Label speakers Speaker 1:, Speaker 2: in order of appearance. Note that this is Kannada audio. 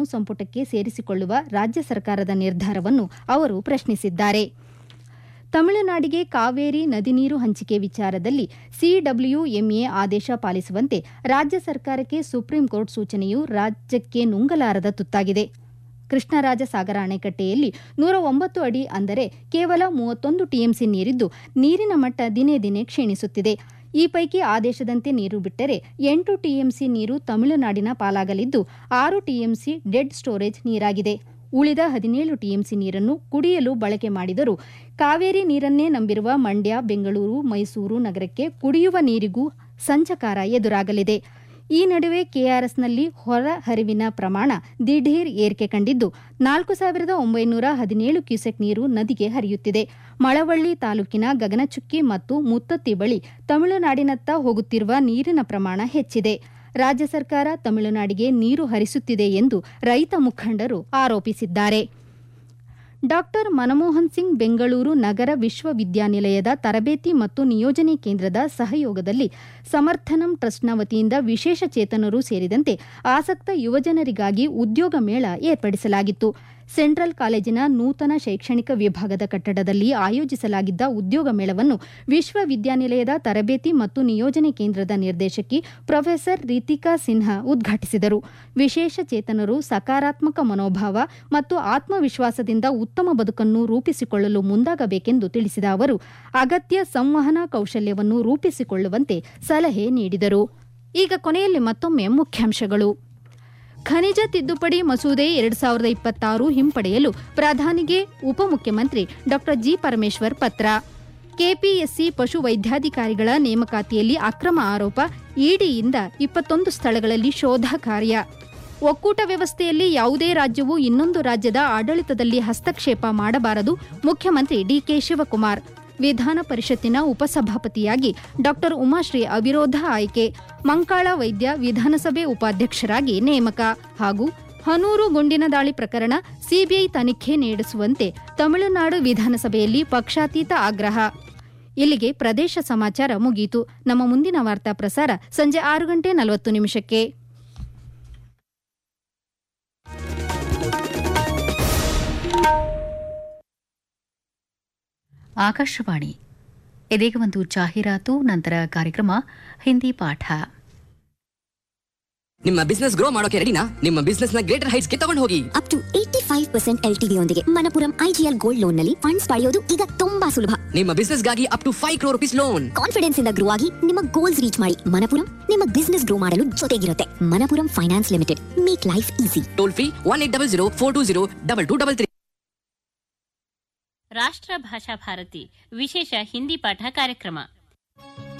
Speaker 1: ಸಚಿವ ಸಂಪುಟಕ್ಕೆ ಸೇರಿಸಿಕೊಳ್ಳುವ ರಾಜ್ಯ ಸರ್ಕಾರದ ನಿರ್ಧಾರವನ್ನು ಅವರು ಪ್ರಶ್ನಿಸಿದ್ದಾರೆ ತಮಿಳುನಾಡಿಗೆ ಕಾವೇರಿ ನದಿ ನೀರು ಹಂಚಿಕೆ ವಿಚಾರದಲ್ಲಿ ಸಿಡಬ್ಲ್ಯೂಎಂಎ ಆದೇಶ ಪಾಲಿಸುವಂತೆ ರಾಜ್ಯ ಸರ್ಕಾರಕ್ಕೆ ಸುಪ್ರೀಂ ಕೋರ್ಟ್ ಸೂಚನೆಯು ರಾಜ್ಯಕ್ಕೆ ನುಂಗಲಾರದ ತುತ್ತಾಗಿದೆ ಕೃಷ್ಣರಾಜ ಸಾಗರ ಅಣೆಕಟ್ಟೆಯಲ್ಲಿ ನೂರ ಒಂಬತ್ತು ಅಡಿ ಅಂದರೆ ಕೇವಲ ಮೂವತ್ತೊಂದು ಟಿಎಂಸಿ ನೀರಿದ್ದು ನೀರಿನ ಮಟ್ಟ ದಿನೇ ದಿನೇ ಕ್ಷೀಣಿಸುತ್ತಿದೆ ಈ ಪೈಕಿ ಆದೇಶದಂತೆ ನೀರು ಬಿಟ್ಟರೆ ಎಂಟು ಟಿಎಂಸಿ ನೀರು ತಮಿಳುನಾಡಿನ ಪಾಲಾಗಲಿದ್ದು ಆರು ಟಿಎಂಸಿ ಡೆಡ್ ಸ್ಟೋರೇಜ್ ನೀರಾಗಿದೆ ಉಳಿದ ಹದಿನೇಳು ಟಿಎಂಸಿ ನೀರನ್ನು ಕುಡಿಯಲು ಬಳಕೆ ಮಾಡಿದರೂ ಕಾವೇರಿ ನೀರನ್ನೇ ನಂಬಿರುವ ಮಂಡ್ಯ ಬೆಂಗಳೂರು ಮೈಸೂರು ನಗರಕ್ಕೆ ಕುಡಿಯುವ ನೀರಿಗೂ ಸಂಚಕಾರ ಎದುರಾಗಲಿದೆ ಈ ನಡುವೆ ಕೆಆರ್ಎಸ್ನಲ್ಲಿ ಹೊರ ಹರಿವಿನ ಪ್ರಮಾಣ ದಿಢೀರ್ ಏರಿಕೆ ಕಂಡಿದ್ದು ನಾಲ್ಕು ಸಾವಿರದ ಒಂಬೈನೂರ ಹದಿನೇಳು ಕ್ಯೂಸೆಕ್ ನೀರು ನದಿಗೆ ಹರಿಯುತ್ತಿದೆ ಮಳವಳ್ಳಿ ತಾಲೂಕಿನ ಗಗನಚುಕ್ಕಿ ಮತ್ತು ಮುತ್ತತ್ತಿ ಬಳಿ ತಮಿಳುನಾಡಿನತ್ತ ಹೋಗುತ್ತಿರುವ ನೀರಿನ ಪ್ರಮಾಣ ಹೆಚ್ಚಿದೆ ರಾಜ್ಯ ಸರ್ಕಾರ ತಮಿಳುನಾಡಿಗೆ ನೀರು ಹರಿಸುತ್ತಿದೆ ಎಂದು ರೈತ ಮುಖಂಡರು ಆರೋಪಿಸಿದ್ದಾರೆ ಡಾಕ್ಟರ್ ಮನಮೋಹನ್ ಸಿಂಗ್ ಬೆಂಗಳೂರು ನಗರ ವಿಶ್ವವಿದ್ಯಾನಿಲಯದ ತರಬೇತಿ ಮತ್ತು ನಿಯೋಜನೆ ಕೇಂದ್ರದ ಸಹಯೋಗದಲ್ಲಿ ಸಮರ್ಥನಂ ಟ್ರಸ್ಟ್ನ ವತಿಯಿಂದ ವಿಶೇಷ ಚೇತನರು ಸೇರಿದಂತೆ ಆಸಕ್ತ ಯುವಜನರಿಗಾಗಿ ಉದ್ಯೋಗ ಮೇಳ ಏರ್ಪಡಿಸಲಾಗಿತ್ತು ಸೆಂಟ್ರಲ್ ಕಾಲೇಜಿನ ನೂತನ ಶೈಕ್ಷಣಿಕ ವಿಭಾಗದ ಕಟ್ಟಡದಲ್ಲಿ ಆಯೋಜಿಸಲಾಗಿದ್ದ ಉದ್ಯೋಗ ಮೇಳವನ್ನು ವಿಶ್ವವಿದ್ಯಾನಿಲಯದ ತರಬೇತಿ ಮತ್ತು ನಿಯೋಜನೆ ಕೇಂದ್ರದ ನಿರ್ದೇಶಕಿ ಪ್ರೊಫೆಸರ್ ರೀತಿಕಾ ಸಿನ್ಹಾ ಉದ್ಘಾಟಿಸಿದರು ವಿಶೇಷ ಚೇತನರು ಸಕಾರಾತ್ಮಕ ಮನೋಭಾವ ಮತ್ತು ಆತ್ಮವಿಶ್ವಾಸದಿಂದ ಉತ್ತಮ ಬದುಕನ್ನು ರೂಪಿಸಿಕೊಳ್ಳಲು ಮುಂದಾಗಬೇಕೆಂದು ತಿಳಿಸಿದ ಅವರು ಅಗತ್ಯ ಸಂವಹನ ಕೌಶಲ್ಯವನ್ನು ರೂಪಿಸಿಕೊಳ್ಳುವಂತೆ ಸಲಹೆ ನೀಡಿದರು ಈಗ ಕೊನೆಯಲ್ಲಿ ಮತ್ತೊಮ್ಮೆ ಮುಖ್ಯಾಂಶಗಳು ಖನಿಜ ತಿದ್ದುಪಡಿ ಮಸೂದೆ ಎರಡ್ ಸಾವಿರದ ಇಪ್ಪತ್ತಾರು ಹಿಂಪಡೆಯಲು ಪ್ರಧಾನಿಗೆ ಉಪಮುಖ್ಯಮಂತ್ರಿ ಡಾ ಜಿ ಪರಮೇಶ್ವರ್ ಪತ್ರ ಕೆಪಿಎಸ್ಸಿ ಪಶು ವೈದ್ಯಾಧಿಕಾರಿಗಳ ನೇಮಕಾತಿಯಲ್ಲಿ ಅಕ್ರಮ ಆರೋಪ ಇಡಿಯಿಂದ ಇಪ್ಪತ್ತೊಂದು ಸ್ಥಳಗಳಲ್ಲಿ ಶೋಧ ಕಾರ್ಯ ಒಕ್ಕೂಟ ವ್ಯವಸ್ಥೆಯಲ್ಲಿ ಯಾವುದೇ ರಾಜ್ಯವು ಇನ್ನೊಂದು ರಾಜ್ಯದ ಆಡಳಿತದಲ್ಲಿ ಹಸ್ತಕ್ಷೇಪ ಮಾಡಬಾರದು ಮುಖ್ಯಮಂತ್ರಿ ಡಿಕೆ ಶಿವಕುಮಾರ್ ವಿಧಾನ ಪರಿಷತ್ತಿನ ಉಪಸಭಾಪತಿಯಾಗಿ ಡಾ ಉಮಾಶ್ರೀ ಅವಿರೋಧ ಆಯ್ಕೆ ಮಂಕಾಳ ವೈದ್ಯ ವಿಧಾನಸಭೆ ಉಪಾಧ್ಯಕ್ಷರಾಗಿ ನೇಮಕ ಹಾಗೂ ಹನೂರು ಗುಂಡಿನ ದಾಳಿ ಪ್ರಕರಣ ಸಿಬಿಐ ತನಿಖೆ ನಡೆಸುವಂತೆ ತಮಿಳುನಾಡು ವಿಧಾನಸಭೆಯಲ್ಲಿ ಪಕ್ಷಾತೀತ ಆಗ್ರಹ ಇಲ್ಲಿಗೆ ಪ್ರದೇಶ ಸಮಾಚಾರ ಮುಗಿಯಿತು ನಮ್ಮ ಮುಂದಿನ ವಾರ್ತಾ ಪ್ರಸಾರ ಸಂಜೆ ಆರು ಗಂಟೆ ನಲವತ್ತು ನಿಮಿಷಕ್ಕೆ
Speaker 2: ಆಕಾಶವಾಣಿ ಇದೀಗ ಒಂದು ಜಾಹೀರಾತು ನಂತರ ಕಾರ್ಯಕ್ರಮ ಹಿಂದಿ ಪಾಠ
Speaker 3: ನಿಮ್ಮ ಬಿಸ್ನೆಸ್ ಗ್ರೋ ಮಾಡೋಕೆ ರೆಡಿನಾ ನಿಮ್ಮ ಬಿಸ್ನೆಸ್ ನ ಗ್ರೇಟರ್ ಹೈಟ್ಸ್ ಗೆ ತಗೊಂಡು ಹೋಗಿ
Speaker 4: up to eighty five percent L ಯೊಂದಿಗೆ ಮನಪುರಂ ಐಜಿಎಲ್ ಗೋಲ್ಡ್ ಲೋನ್ ನಲ್ಲಿ ಫಂಡ್ಸ್ ಪಡೆಯೋದು ಈಗ ತುಂಬಾ ಸುಲಭ
Speaker 3: ನಿಮ್ಮ ಬಿಸ್ನೆಸ್ ಗಾಗಿ up to five crore rupees loan
Speaker 4: confidence ಇಂದ ಗ್ರೋ ಆಗಿ ನಿಮ್ಮ ಗೋಲ್ಸ್ ರೀಚ್ ಮಾಡಿ ಮನಪುರಂ ನಿಮ್ಮ ಬಿಸ್ನೆಸ್ ಗ್ರೋ ಮಾಡಲು ಜೊತೆಗಿರುತ್ತೆ Manappuram finance limited make life easy
Speaker 3: toll free one eight double zero four two zero double two double three
Speaker 5: Rashtra Bhasha Bharati ವಿಶೇಷ ಹಿಂದಿ ಪಾಠ ಕಾರ್ಯಕ್ರಮ